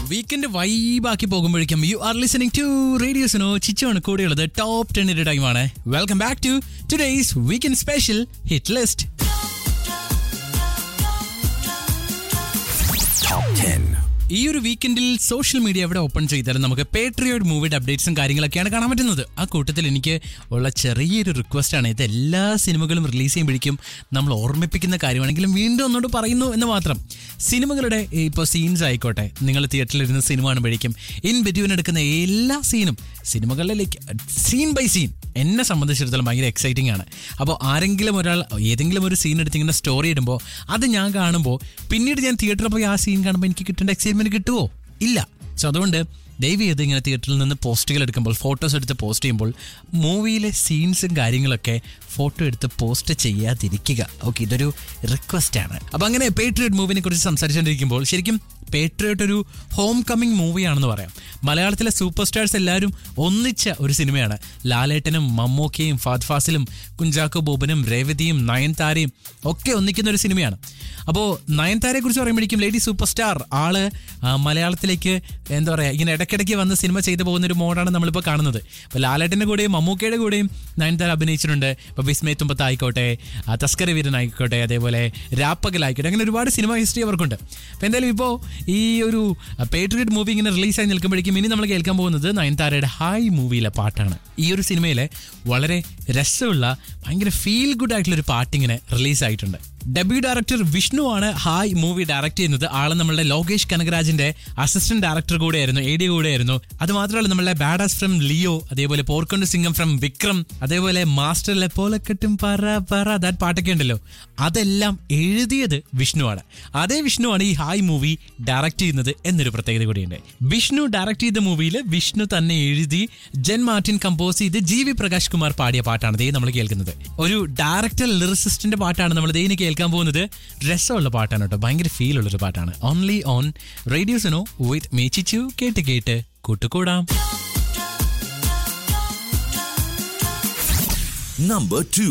Weekend വൈബാക്കി പോകുമ്പോഴേക്കും you are listening to റേഡിയോസിനോ ചിച്ചോണ് കൂടെയുള്ളത് ടോപ്പ് ടെന്നിന്റെ ടൈമാണ് welcome back to today's weekend special hit list ഈ ഒരു വീക്കെൻഡിൽ സോഷ്യൽ മീഡിയ എവിടെ ഓപ്പൺ ചെയ്താലും നമുക്ക് പേട്രിയോഡ് മൂവിയുടെ അപ്ഡേറ്റ്സും കാര്യങ്ങളൊക്കെയാണ് കാണാൻ പറ്റുന്നത് ആ കൂട്ടത്തിൽ എനിക്ക് ഉള്ള ചെറിയൊരു റിക്വസ്റ്റ് ആണ് ഇത് എല്ലാ സിനിമകളും റിലീസ് ചെയ്യുമ്പോഴേക്കും നമ്മൾ ഓർമ്മിപ്പിക്കുന്ന കാര്യമാണെങ്കിലും വീണ്ടും ഒന്നോട് പറയുന്നു എന്ന് മാത്രം സിനിമകളുടെ ഇപ്പോൾ സീൻസ് ആയിക്കോട്ടെ നിങ്ങൾ തിയേറ്ററിലിരുന്ന് സിനിമ കാണുമ്പോഴേക്കും ഇൻ ബിറ്റ്വീൻ എടുക്കുന്ന എല്ലാ സീനും സിനിമകളിലെ ലൈക്ക് സീൻ ബൈ സീൻ എന്നെ സംബന്ധിച്ചിടത്തോളം ഭയങ്കര എക്സൈറ്റിംഗ് ആണ് അപ്പോൾ ആരെങ്കിലും ഒരാൾ ഏതെങ്കിലും ഒരു സീൻ എടുത്ത് ഇങ്ങനെ സ്റ്റോറി ഇടുമ്പോൾ അത് ഞാൻ കാണുമ്പോൾ പിന്നീട് ഞാൻ തിയേറ്ററിൽ പോയി ആ സീൻ കാണുമ്പോൾ എനിക്ക് കിട്ടേണ്ട എക്സൈറ്റ്മെന്റ് കിട്ടുമോ ഇല്ല സോ അതുകൊണ്ട് ദയവ് ചെയ്ത് ഇങ്ങനെ തിയേറ്ററിൽ നിന്ന് പോസ്റ്റുകൾ എടുക്കുമ്പോൾ ഫോട്ടോസ് എടുത്ത് പോസ്റ്റ് ചെയ്യുമ്പോൾ മൂവിയിലെ സീൻസും കാര്യങ്ങളൊക്കെ ഫോട്ടോ എടുത്ത് പോസ്റ്റ് ചെയ്യാതിരിക്കുക ഓക്കെ ഇതൊരു റിക്വസ്റ്റ് ആണ് അപ്പം അങ്ങനെ പേട്രിയോട്ട് മൂവിനെ കുറിച്ച് സംസാരിച്ചുകൊണ്ടിരിക്കുമ്പോൾ ശരിക്കും പേട്രിയോട്ട് ഒരു ഹോം കമ്മിങ് മൂവിയാണെന്ന് പറയാം മലയാളത്തിലെ സൂപ്പർ സ്റ്റാർസ് എല്ലാവരും ഒന്നിച്ച ഒരു സിനിമയാണ് ലാലേട്ടനും മമ്മൂക്കയും ഫാദ് ഫാസിലും കുഞ്ചാക്കോ ബോബനും രേവതിയും നയൻതാരയും ഒക്കെ ഒന്നിക്കുന്ന ഒരു സിനിമയാണ് അപ്പോൾ നയൻതാരയെ കുറിച്ച് പറയുമ്പോഴേക്കും ലേഡി സൂപ്പർ സ്റ്റാർ ആള് ആ, മലയാളത്തിലേക്ക് എന്താ പറയുക ഇങ്ങനെ ഇടയ്ക്കിടയ്ക്ക് വന്ന് സിനിമ ചെയ്തു പോകുന്ന ഒരു മോഡാണ് നമ്മളിപ്പോൾ കാണുന്നത് ഇപ്പോൾ ലാലേട്ടൻ്റെ കൂടെയും മമ്മൂക്കയുടെ കൂടെയും നയൻതാര അഭിനയിച്ചിട്ടുണ്ട് ഇപ്പോൾ വിസ്മയ തുമ്പത്ത് ആയിക്കോട്ടെ ആ, തസ്കര വീരൻ ആയിക്കോട്ടെ അതേപോലെ രാപ്പകലായിക്കോട്ടെ അങ്ങനെ ഒരുപാട് സിനിമ ഹിസ്റ്ററി അവർക്കുണ്ട് അപ്പോൾ എന്തായാലും ഇപ്പോൾ ഈ ഒരു പേട്രിയറ്റ് മൂവി ഇങ്ങനെ റിലീസായി നിൽക്കുമ്പോഴേക്കും ഇനി നമ്മൾ കേൾക്കാൻ പോകുന്നത് നയൻതാരയുടെ ഹായ് മൂവിയിലെ പാട്ടാണ് ഈ ഒരു സിനിമയിലെ വളരെ രസമുള്ള ഭയങ്കര ഫീൽ ഗുഡ് ആയിട്ടുള്ള ഒരു പാട്ടിങ്ങനെ റിലീസായിട്ടുണ്ട് ഡെബ്യൂ ഡയറക്ടർ വിഷ്ണു ആണ് ഹായ് മൂവി ഡയറക്ട് ചെയ്യുന്നത് ആള് നമ്മളുടെ ലോകേഷ് കനകരാജിന്റെ അസിസ്റ്റന്റ് ഡയറക്ടർ കൂടെയായിരുന്നു എ ഡി കൂടെയായിരുന്നു അത് മാത്രമല്ല നമ്മളുടെ ബാഡാസ് ഫ്രം ലിയോ അതേപോലെ പോർക്കൊണ്ട് സിംഗം ഫ്രം വിക്രം അതേപോലെ മാസ്റ്ററിലെ പോലക്കെട്ടും പറ പറ ദാറ്റ് പാട്ടൊക്കെ ഉണ്ടല്ലോ അതെല്ലാം എഴുതിയത് വിഷ്ണുവാണ് അതേ വിഷ്ണുവാണ് ഈ ഹായ് മൂവി ഡയറക്ട് ചെയ്യുന്നത് എന്നൊരു പ്രത്യേകത കൂടിയുണ്ട് വിഷ്ണു ഡയറക്ട് ചെയ്ത മൂവിയിൽ വിഷ്ണു തന്നെ എഴുതി ജെൻ മാർട്ടിൻ കമ്പോസ് ചെയ്ത് ജി വി പ്രകാശ് കുമാർ പാടിയ പാട്ടാണ് ദേ നമ്മൾ കേൾക്കുന്നത് ഒരു ഡയറക്ടർ ലിറിസിസ്റ്റിന്റെ പാട്ടാണ് നമ്മൾ ദേ ഇനി കേൾക്കാൻ പോകുന്നത് രസമുള്ള പാട്ടാണ് കേട്ടോ ഭയങ്കര ഫീൽ ഉള്ളൊരു പാട്ടാണ് ഓൺലി ഓൺ റേഡിയോസിനോ വിത്ത് മേച്ചിച്ചു കേട്ട് കേട്ട് കൂട്ടുകൂടാം Number two.